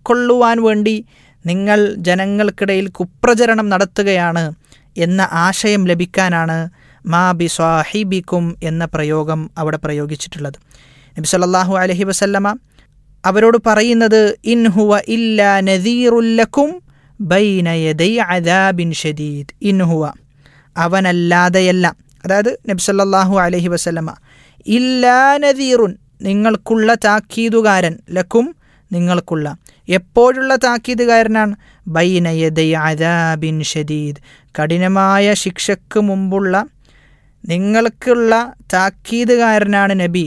ഉൾക്കൊള്ളുവാൻ വേണ്ടി നിങ്ങൾ ജനങ്ങൾക്കിടയിൽ കുപ്രചരണം നടത്തുകയാണ് എന്ന ആശയം ലഭിക്കാനാണ് മാ ബി സ്വാഹിബിക്കും എന്ന പ്രയോഗം അവിടെ പ്രയോഗിച്ചിട്ടുള്ളത് നബി സല്ലല്ലാഹു അലൈഹി വസല്ലമ അവരോട് പറയുന്നത് ഇൻ ഹുവ ഇല്ല നദീറുല്ലക്കും ബൈന യദൈ അദാബിൻ ഷദീദ് ഇൻ ഹുവ അവനല്ലാതെയല്ല അതായത് നബി സല്ലല്ലാഹു അലൈഹി വസല്ലമ ഇല്ലാ നദീറുൻ നിങ്ങൾക്കുള്ള താക്കീതുകാരൻ ലക്കും നിങ്ങൾക്കുള്ള എപ്പോഴുള്ള താക്കീതുകാരനാണ് ബൈന യദൈ അദാബിൻ ഷദീദ് കഠിനമായ ശിക്ഷയ്ക്ക് മുമ്പുള്ള നിങ്ങൾക്കുള്ള താക്കീതുകാരനാണ് നബി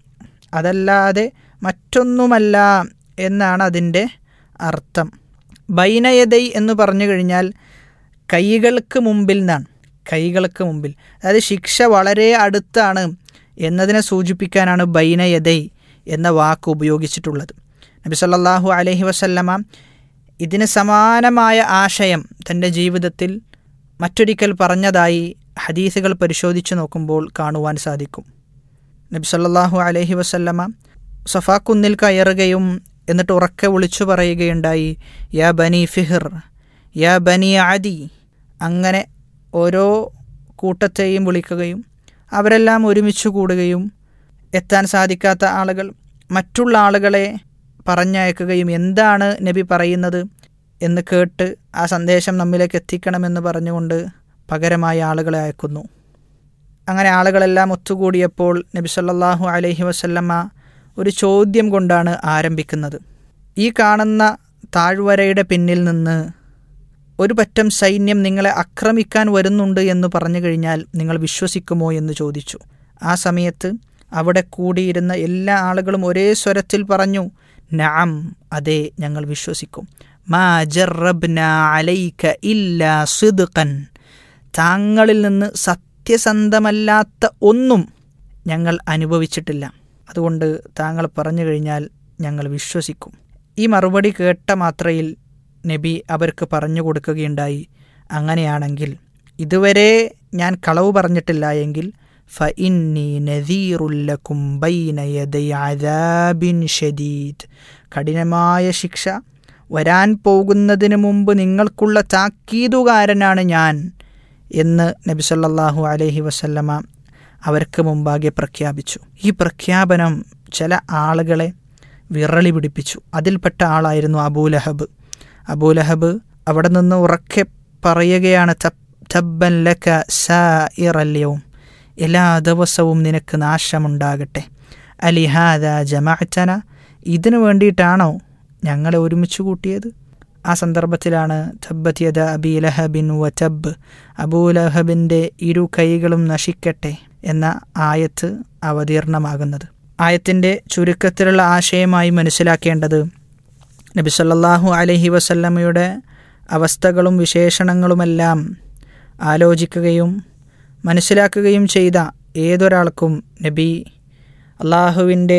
അതല്ലാതെ മറ്റൊന്നുമല്ല എന്നാണ് അതിൻ്റെ അർത്ഥം ബൈനയതൈ എന്ന് പറഞ്ഞു കഴിഞ്ഞാൽ കൈകൾക്ക് മുമ്പിൽ നിന്നാണ് കൈകൾക്ക് മുമ്പിൽ അതായത് ശിക്ഷ വളരെ അടുത്താണ് എന്നതിനെ സൂചിപ്പിക്കാനാണ് ബൈനയതൈ എന്ന വാക്ക് ഉപയോഗിച്ചിട്ടുള്ളത് നബി സല്ലല്ലാഹു അലൈഹി വസല്ലമ ഇതിന് സമാനമായ ആശയം തൻ്റെ ജീവിതത്തിൽ മറ്റൊരിക്കൽ പറഞ്ഞതായി ഹദീസുകൾ പരിശോധിച്ചു നോക്കുമ്പോൾ കാണുവാൻ സാധിക്കും നബി സല്ലല്ലാഹു അലൈഹി വസല്ലമ സഫാ കുന്നിൽ കയറുകയും എന്നിട്ട് ഉറക്കെ വിളിച്ചു പറയുകയുണ്ടായി യാ ബനി ഫിഹിർ യാ ബനി ആദി അങ്ങനെ ഓരോ കൂട്ടത്തെയും വിളിക്കുകയും അവരെല്ലാം ഒരുമിച്ച് കൂടുകയും എത്താൻ സാധിക്കാത്ത ആളുകൾ മറ്റുള്ള ആളുകളെ പറഞ്ഞയക്കുകയും എന്താണ് നബി പറയുന്നത് എന്ന് കേട്ട് ആ സന്ദേശം നമ്മിലേക്ക് എത്തിക്കണമെന്ന് പറഞ്ഞുകൊണ്ട് പകരമായ ആളുകളെ അയക്കുന്നു അങ്ങനെ ആളുകളെല്ലാം ഒത്തുകൂടിയപ്പോൾ നബി സല്ലല്ലാഹു അലൈഹി വസല്ലമ്മ ഒരു ചോദ്യം കൊണ്ടാണ് ആരംഭിക്കുന്നത് ഈ കാണുന്ന താഴ്വരയുടെ പിന്നിൽ നിന്ന് ഒരു പറ്റം സൈന്യം നിങ്ങളെ ആക്രമിക്കാൻ വരുന്നുണ്ട് എന്ന് പറഞ്ഞു കഴിഞ്ഞാൽ നിങ്ങൾ വിശ്വസിക്കുമോ എന്ന് ചോദിച്ചു ആ സമയത്ത് അവിടെ കൂടിയിരുന്ന എല്ലാ ആളുകളും ഒരേ സ്വരത്തിൽ പറഞ്ഞു നഅം അതെ ഞങ്ങൾ വിശ്വസിക്കും മാ ജറബ്ന അലൈക ഇല്ലാ സിദ്ഖൻ താങ്കളിൽ നിന്ന് സത്യസന്ധമല്ലാത്ത ഒന്നും ഞങ്ങൾ അനുഭവിച്ചിട്ടില്ല അതുകൊണ്ട് താങ്കൾ പറഞ്ഞു കഴിഞ്ഞാൽ ഞങ്ങൾ വിശ്വസിക്കും ഈ മറുപടി കേട്ട മാത്രയിൽ നബി അവർക്ക് പറഞ്ഞു കൊടുക്കുകയുണ്ടായി അങ്ങനെയാണെങ്കിൽ ഇതുവരെ ഞാൻ കളവ് പറഞ്ഞിട്ടില്ല എങ്കിൽ ഫ ഇന്നി നദീറുല്ലക്കും ബൈന യദൈ അദാബിൻ ഷദീദ് കഠിനമായ ശിക്ഷ വരാൻ പോകുന്നതിന് മുമ്പ് നിങ്ങൾക്കുള്ള താക്കീതുകാരനാണ് ഞാൻ എന്ന് നബി സല്ലല്ലാഹു അലൈഹി വസല്ലമ അവർക്ക് മുമ്പാകെ പ്രഖ്യാപിച്ചു ഈ പ്രഖ്യാപനം ചില ആളുകളെ വിറളി പിടിപ്പിച്ചു അതിൽപ്പെട്ട ആളായിരുന്നു അബൂലഹബ് അബൂലഹബ് അവിടെ നിന്ന് ഉറക്കെ പറയുകയാണ് തബ്ബൻ ലക സായിറല്യവും എല്ലാ ദിവസവും നിനക്ക് നാശമുണ്ടാകട്ടെ അലിഹാദ ജമാഅത്തന ഇതിനു വേണ്ടിയിട്ടാണോ ഞങ്ങളെ ഒരുമിച്ച് കൂട്ടിയത് ആ സന്ദർഭത്തിലാണ് തബ്ബത് യദ അബി ലഹബിൻ വ തബ് അബൂലഹബിൻ്റെ ഇരു കൈകളും നശിക്കട്ടെ എന്ന ആയത്ത് അവതീർണമാകുന്നത് ആയത്തിൻ്റെ ചുരുക്കത്തിലുള്ള ആശയമായി മനസ്സിലാക്കേണ്ടത് നബി സല്ലല്ലാഹു അലൈഹി വസല്ലമയുടെ അവസ്ഥകളും വിശേഷണങ്ങളുമെല്ലാം ആലോചിക്കുകയും മനസ്സിലാക്കുകയും ചെയ്ത ഏതൊരാൾക്കും നബി അള്ളാഹുവിൻ്റെ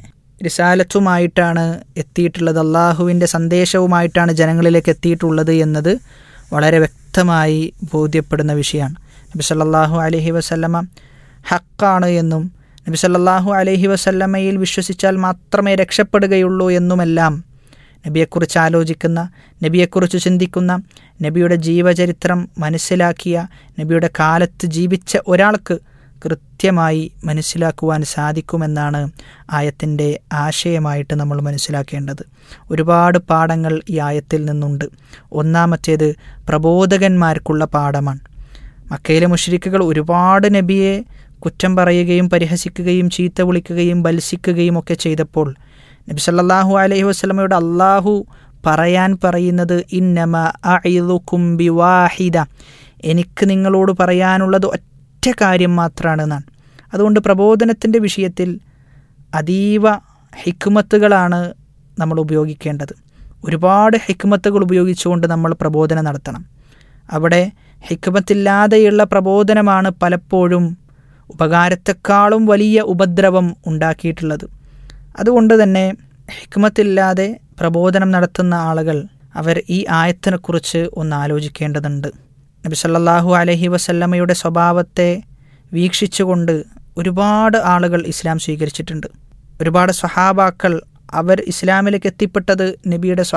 റിസാലത്തുമായിട്ടാണ് എത്തിയിട്ടുള്ളത് അള്ളാഹുവിൻ്റെ സന്ദേശവുമായിട്ടാണ് ജനങ്ങളിലേക്ക് എത്തിയിട്ടുള്ളത് എന്നത് വളരെ വ്യക്തമായി ബോധ്യപ്പെടുന്ന വിഷയമാണ് നബി സല്ലല്ലാഹു അലൈഹി വസല്ലമ ഹക്കാണ് എന്നും നബി സല്ലല്ലാഹു അലൈഹി വസല്ലമയിൽ വിശ്വസിച്ചാൽ മാത്രമേ രക്ഷപ്പെടുകയുള്ളൂ എന്നുമെല്ലാം നബിയെക്കുറിച്ച് ആലോചിക്കുന്ന നബിയെക്കുറിച്ച് ചിന്തിക്കുന്ന നബിയുടെ ജീവചരിത്രം മനസ്സിലാക്കിയ നബിയുടെ കാലത്ത് ജീവിച്ച ഒരാൾക്ക് കൃത്യമായി മനസ്സിലാക്കുവാൻ സാധിക്കുമെന്നാണ് ആയത്തിൻ്റെ ആശയമായിട്ട് നമ്മൾ മനസ്സിലാക്കേണ്ടത് ഒരുപാട് പാഠങ്ങൾ ഈ ആയത്തിൽ നിന്നുണ്ട് ഒന്നാമത്തേത് പ്രബോധകന്മാർക്കുള്ള പാഠമാണ് മക്കയിലെ മുഷരിക്കുകൾ ഒരുപാട് നബിയെ കുറ്റം പറയുകയും പരിഹസിക്കുകയും ചീത്ത വിളിക്കുകയും ബത്സിക്കുകയും ഒക്കെ ചെയ്തപ്പോൾ നബി സല്ലല്ലാഹു അലൈഹി വസല്ലമയോട് അള്ളാഹു പറയാൻ പറയുന്നത് ഇന്നമ അഇദുക്കും ബിവാഹിദ എനിക്ക് നിങ്ങളോട് പറയാനുള്ളത് ഒറ്റ കാര്യം മാത്രമാണ് എന്നാണ് അതുകൊണ്ട് പ്രബോധനത്തിൻ്റെ വിഷയത്തിൽ അതീവ ഹിക്മത്തുകളാണ് നമ്മൾ ഉപയോഗിക്കേണ്ടത് ഒരുപാട് ഹിക്മത്തുകൾ ഉപയോഗിച്ചുകൊണ്ട് നമ്മൾ പ്രബോധനം നടത്തണം അവിടെ ഹിക്മത്തില്ലാതെയുള്ള പ്രബോധനമാണ് പലപ്പോഴും ഉപകാരത്തെക്കാളും വലിയ ഉപദ്രവം ഉണ്ടാക്കിയിട്ടുള്ളത് അതുകൊണ്ട് തന്നെ ഹിക്മത്തില്ലാതെ പ്രബോധനം നടത്തുന്ന ആളുകൾ അവർ ഈ ആയത്തിനെക്കുറിച്ച് ഒന്ന് ആലോചിക്കേണ്ടതുണ്ട് നബി സല്ലല്ലാഹു അലൈഹി വസല്ലമയുടെ സ്വഭാവത്തെ വീക്ഷിച്ചുകൊണ്ട് ഒരുപാട് ആളുകൾ ഇസ്ലാം സ്വീകരിച്ചിട്ടുണ്ട് ഒരുപാട് സ്വഹാബാക്കൾ അവർ ഇസ്ലാമിലേക്ക് എത്തിപ്പെട്ടത് നബിയുടെ